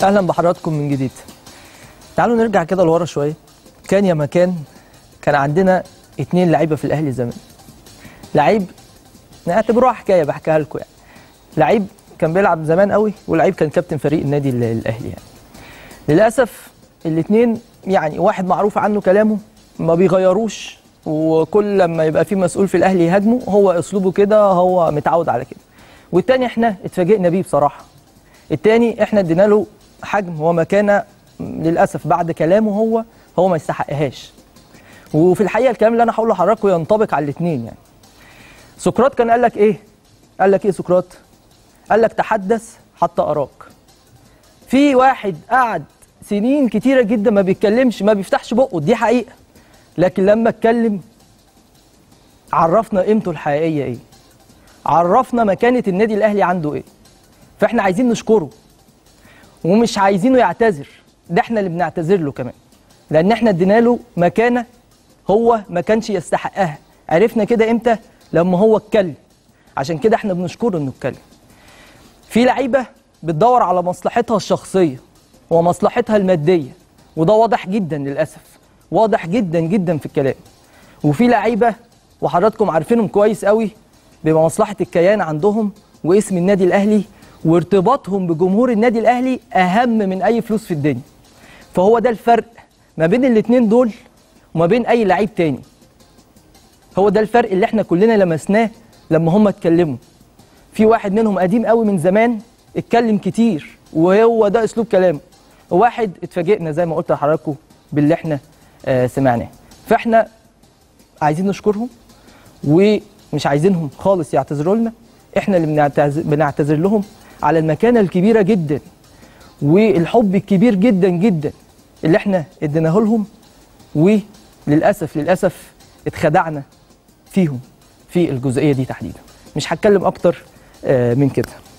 اهلا بحضراتكم من جديد تعالوا نرجع كده لورا شويه كان يا مكان كان عندنا اتنين لعيبه في الاهلي زمان لعيب نعتبروها حكايه بحكيها لكم يعني لعيب كان بيلعب زمان قوي ولعيب كان كابتن فريق النادي ال- الاهلي يعني للاسف الاثنين يعني واحد معروف عنه كلامه ما بيغيروش وكل لما يبقى في مسؤول في الاهلي يهاجمه هو اسلوبه كده هو متعود على كده والتاني احنا اتفاجئنا بيه بصراحه التاني احنا ادينا له حجم ومكانه للاسف بعد كلامه هو هو ما يستحقهاش وفي الحقيقه الكلام اللي انا هقوله لحضراتكم ينطبق على الاثنين يعني سقراط كان قال لك ايه قال لك ايه سقراط قال لك تحدث حتى اراك في واحد قعد سنين كتيره جدا ما بيتكلمش ما بيفتحش بقه دي حقيقه لكن لما اتكلم عرفنا قيمته الحقيقيه ايه عرفنا مكانه النادي الاهلي عنده ايه فاحنا عايزين نشكره ومش عايزينه يعتذر ده احنا اللي بنعتذر له كمان لان احنا ادينا له مكانه هو ما كانش يستحقها عرفنا كده امتى لما هو اتكلم عشان كده احنا بنشكره انه اتكلم في لعيبه بتدور على مصلحتها الشخصيه ومصلحتها الماديه وده واضح جدا للاسف واضح جدا جدا في الكلام وفي لعيبه وحضراتكم عارفينهم كويس قوي بيبقى مصلحه الكيان عندهم واسم النادي الاهلي وارتباطهم بجمهور النادي الاهلي اهم من اي فلوس في الدنيا فهو ده الفرق ما بين الاتنين دول وما بين اي لعيب تاني هو ده الفرق اللي احنا كلنا لمسناه لما هم اتكلموا في واحد منهم قديم قوي من زمان اتكلم كتير وهو ده اسلوب كلامه وواحد اتفاجئنا زي ما قلت لحضراتكم باللي احنا آه سمعناه فاحنا عايزين نشكرهم ومش عايزينهم خالص يعتذروا لنا احنا اللي بنعتذر, بنعتذر لهم على المكانه الكبيره جدا والحب الكبير جدا جدا اللي احنا اديناه لهم وللاسف للاسف اتخدعنا فيهم في الجزئيه دي تحديدا مش هتكلم اكتر آه، من كده